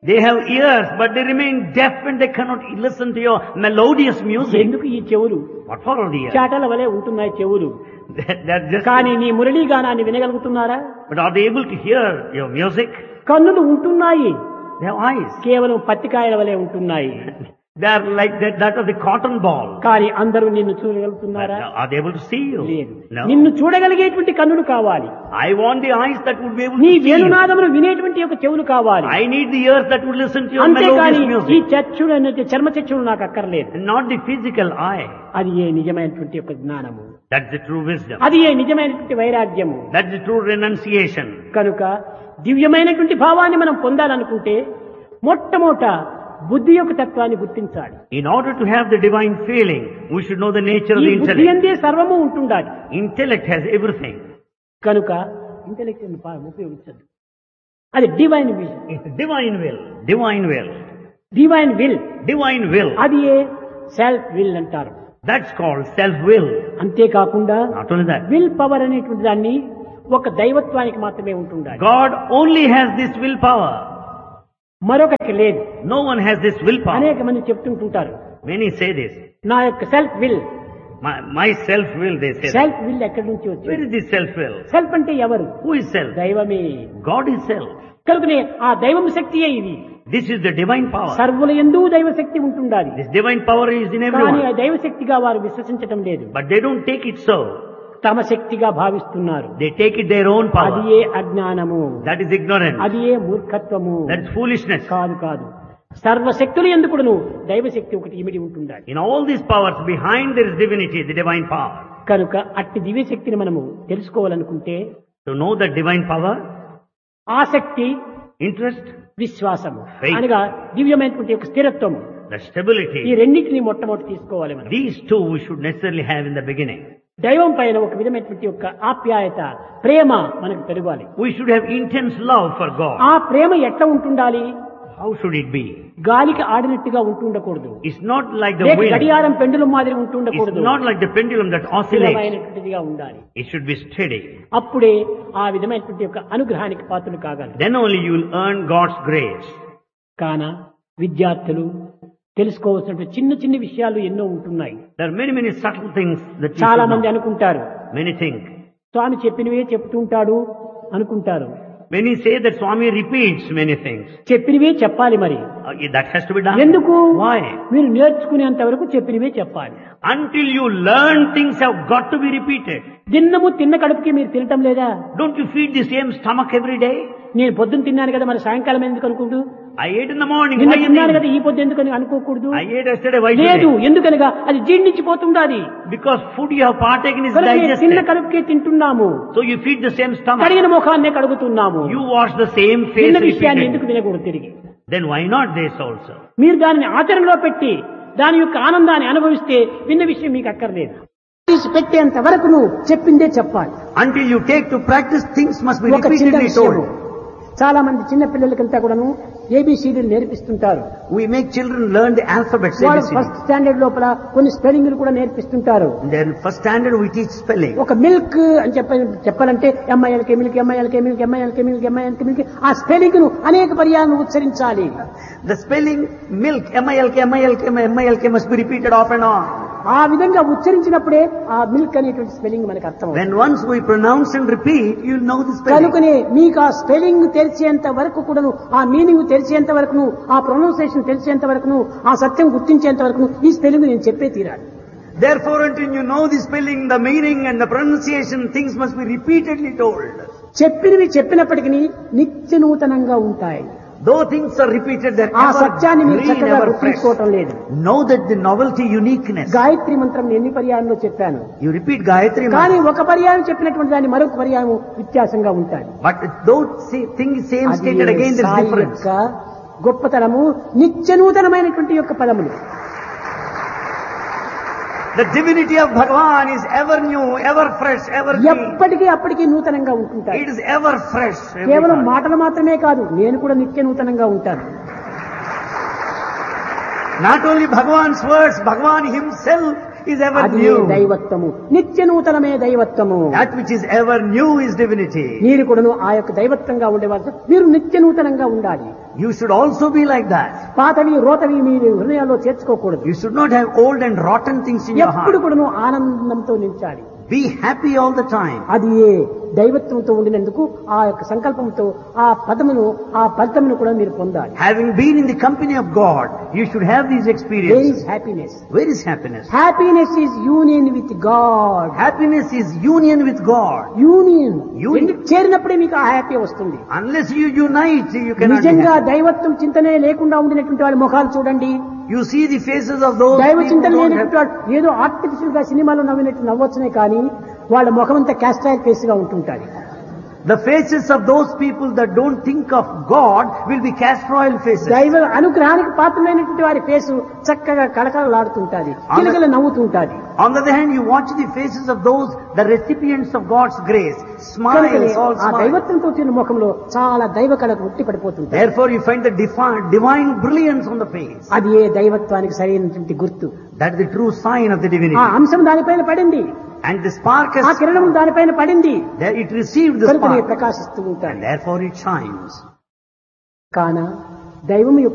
They have ears, but they remain deaf and they cannot listen to your melodious music. ఎందుకు ఈ చెవులు What for all the ears? చాటల వలె ఉంటున్నాయి చెవులు They're they're just, కానీ నీ Murali గానాన్ని వినగలుగుతున్నారా but are they able to hear your music? కన్నులు ఉంటున్నాయి They have eyes. కేవలం పత్తికాయల వలె ఉంటున్నాయి They are like that, that of the cotton ball. కానీ అందరూ నిన్ను But చూడగలుగుతున్నారా are they able to see you? లేదు No. నిన్ను చూడగలిగేటువంటి కన్నులు కావాలి I want the eyes that would be able నీ to see you. వేణునాదమును వినేటువంటి ఒక చెవులు కావాలి I need the ears that would listen to your అంతేకాని melodious ఈ music. చచ్చుడు అనేది చర్మ చచ్చుడు నాకు అక్కర్లేదు And not the physical eye. అది ఏ నిజమైనటువంటి ఒక జ్ఞానము That's the true wisdom. అది ఏ నిజమైనటువంటి వైరాగ్యము That's the true renunciation. కనుక దివ్యమైనటువంటి భావాన్ని మనం పొందాలనుకుంటే మొట్టమొదట బుద్ధి యొక్క తత్వాన్ని గుర్తించాలి In order to have the divine feeling, we should know the nature of ఈ the బుద్ధి intellect. అందే సర్వము ఉంటుండాలి Intellect has everything. కనుక ఇంటెలెక్ట్ ఉపయోగించదు అది divine will It's divine will. Divine will. Divine will Divine will. అది ఏ సెల్ఫ్ విల్ అంటారు That's called self-will. అంతేకాకుండా Not only that. Will power అనేటువంటి దాన్ని ఒక దైవత్వానికి మాత్రమే ఉంటుండాలి God only has this willpower. మరొకటి లేదు No one has this willpower. అనేక మంది చెప్తుంటుంటారు Many say this. నా యొక్క self will My, my self-will, they say. that. Self will ఎక్కడి నుంచి Where వచ్చింది is this self-will? సెల్ఫ్ అంటే ఎవరు Who is self? దైవమే God is self. కనుకనే ఆ దైవం శక్తియే ఇది This is the divine power. సర్వుల ఎందు దైవ శక్తి ఉంటుండాలి This divine power is in కానీ ఆ everyone. దైవ శక్తిగా వారు విశ్వసించటం లేదు But they don't take it so. తమ శక్తిగా భావిస్తున్నారు They take it their own అది power. ఏ అజ్ఞానము That is ignorance. అది ఏ మూర్ఖత్వము That is foolishness. కాదు కాదు సర్వశక్తులు ఎందుకును దైవశక్తి ఒకటి ఇమిడి ఉంటుండాలి In all these powers, behind there is divinity, the divine power. కనుక అట్టి దివ్యశక్తిని మనము తెలుసుకోవాలనుకుంటే To know that divine power, ఆసక్తి interest, విశ్వాసము Faith. అనగా దివ్యమైనటువంటి ఒక స్థిరత్వము the ఈ stability, రెండింటిని మొట్టమొదటి తీసుకోవాలి మనం these two we should necessarily have in the beginning. దైవం పైన ఒక విధమైనటువంటి యొక్క ఆప్యాయత ప్రేమ మనకు పెరగాలి We should have intense love for God. ఆ ప్రేమ ఎట్లా ఉంటుండాలి How should it be? గాలికి ఆడినట్టుగా ఉంటుండకూడదు It's not like the లేక wind. గడియారం పెండుల మాదిరి It's ఉంటుండకూడదు not like the pendulum that oscillates. స్థిరమైనటువంటిదిగా ఉండాలి It should be steady. అప్పుడే ఆ విధమైనటువంటి యొక్క అనుగ్రహానికి పాత్రలు కాగలరు Then only you will earn God's grace. కాన విద్యార్థులు తెలుసుకోవాల్సినటువంటి చిన్న చిన్న విషయాలు ఎన్నో ఉంటున్నాయి There are many, many subtle things that you చాలా should మంది know. అనుకుంటారు Many think. స్వామి చెప్పినవే చెప్తుంటాడు అనుకుంటారు Many say that Swami repeats many things. చెప్పినవే చెప్పాలి మరి Uh, that has to be done. ఎందుకు Why? మీరు నేర్చుకునేంత వరకు చెప్పినవే చెప్పాలి Until you learn, things have got to be repeated. దిన్నము తిన్న కడుపుకి మీరు తినటం లేదా Don't you feed the same stomach every day? నేను పొద్దున్న తిన్నాను కదా మరి సాయంకాలం ఎందుకు అనుకుంటూ I ate in the morning. నిన్న Why you తిన్నాను కదా think? ఈ పొద్దు ఎందుకు అని అనుకోకూడదు I ate yesterday. Why లేదు today? ఎందుకనగా అది జీర్ణించిపోతుండాది Because food you have partaken is కనుక నేను తిన్న digested. కడుపుకే తింటున్నాము So you feed the same stomach. కడిగిన ముఖాన్నే కడుగుతున్నాము You wash the same face తిన్న విషయాన్ని ఎందుకు repeatedly. తినకూడదు తిరిగి Then why not this also? మీరు దానిని ఆచరణలో పెట్టి దాని యొక్క ఆనందాన్ని అనుభవిస్తే విన్న విషయం మీకు అక్కర్లేదు తీసి పెట్టేంత వరకు నువ్వు చెప్పిందే చెప్పాలి Until you take to practice, things must be ఒక చిన్న repeatedly విషయము told. చాలా మంది చిన్న పిల్లలకంతా కూడాను ఏబిసిడీలు నేర్పిస్తుంటారు We make children learn the alphabets. వాళ్ళు ABCD. ఫస్ట్ స్టాండర్డ్ లోపల కొన్ని స్పెల్లింగ్లు కూడా నేర్పిస్తుంటారు Then first standard we teach spelling. ఒక మిల్క్ అని చెప్ప చెప్పాలంటే M I L K milk M I L K milk M I L K milk M I L K milk ఆ స్పెల్లింగ్ ను అనేక పర్యాలను ఉచ్చరించాలి The spelling milk, M-I-L-K, M-I-L-K, M-I-L-K must be repeated off and on. ఆ విధంగా ఉచ్చరించినప్పుడే ఆ మిల్క్ అనేటువంటి స్పెల్లింగ్ మనకు అర్థం When once we pronounce and repeat, you'll know the spelling. కనుకనే మీకు ఆ స్పెల్లింగ్ తెలిసేంత వరకు కూడాను ఆ మీనింగ్ తెలిసేంత వరకును ఆ ప్రొనౌన్సియేషన్ తెలిసేంత వరకును ఆ సత్యం గుర్తించేంత వరకును ఈ స్పెల్లింగ్ నేను చెప్పే తీరాలి Therefore, until you know the spelling, the meaning and the pronunciation, things must be repeatedly told. చెప్పినవి చెప్పినప్పటికీ నిత్య నూతనంగా ఉంటాయి Though things are repeated, they're ఆ ever సత్యాన్ని మీరు green, చక్కగా ever fresh. గుర్తించుకోవటం లేదు Know that the novelty, uniqueness. Gayatri మంత్రం ఎన్ని పర్యాయంలో చెప్పాను You repeat Gayatri కానీ Mantra. ఒక పర్యాయం చెప్పినటువంటి దాన్ని మరొక పర్యాయం వ్యత్యాసంగా ఉంటాయి But though see, thing is same అది stated again, there's Sai difference. యొక్క గొప్పతనము నిత్య నూతనమైనటువంటి యొక్క పదములు The divinity of Bhagavan is ever new, ever fresh, ever green. ఎప్పటికీ అప్పటికీ నూతనంగా ఉంటుంటాయి It is ever fresh. every కేవలం time. మాటలు మాత్రమే కాదు నేను కూడా నిత్య నూతనంగా ఉంటాను Not only Bhagavan's words, Bhagavan himself is ever అది new. దైవత్వము నిత్య నూతనమే దైవత్వము That which is ever new is divinity. మీరు కూడాను ఆ యొక్క దైవత్వంగా ఉండేవారు మీరు నిత్య నూతనంగా ఉండాలి You should also be like that. పాతవి రోతవి మీ హృదయాల్లో చేర్చుకోకూడదు You should not have old and rotten things in your ఎప్పుడు heart. కూడాను ఆనందంతో నిలిచాలి Be happy all the time. అది ఏ దైవత్వంతో ఉండినందుకు ఆ యొక్క సంకల్పంతో ఆ పదమును ఆ ఫలితమును కూడా మీరు పొందాలి Having been in the company of God, you should have these where experiences. Is happiness Where is happiness? Happiness is union with God Happiness is union with God. Union Union. రెండు చేరినప్పుడే మీకు ఆ హ్యాపీ వస్తుంది Unless you unite, you cannot be నిజంగా happy. దైవత్వం చింతనే లేకుండా ఉండినటువంటి వాళ్ళ ముఖాలు చూడండి You see the faces of those దైవ people చింతన who don't లేనటువంటి have, వాడు ఏదో ఆర్టిఫిషియల్ గా సినిమాలో నవ్వినట్టు నవ్వొచ్చునే కానీ వాళ్ళ ముఖం అంతా క్యాస్ట్రాయల్ ఫేస్ గా ఉంటుంటారు the faces of those people that don't think of God will be castor oil faces. దైవ అనుగ్రహానికి పాత్రమైనటువంటి వారి ఫేసు చక్కగా కళకళలాడుతుంటాది కిలకల నవ్వుతుంటాది On the other hand, you watch the faces of those, the recipients of God's grace, కనుకనే smiles, all ఆ smiles. దైవత్వంతో తిన్న ముఖంలో చాలా దైవ కళకు ఉట్టి పడిపోతుంది Therefore, you find the divine, divine brilliance on the face. అది ఏ దైవత్వానికి సరైనటువంటి గుర్తు That is the true sign of the ఆ divinity. అంశం దానిపైన పడింది And the spark ఆ has, కిరణం దానిపైన పడింది there it received the కనుక spark. ప్రకాశిస్తూ ఉంటాడు And therefore it shines. కాన దైవం యొక్క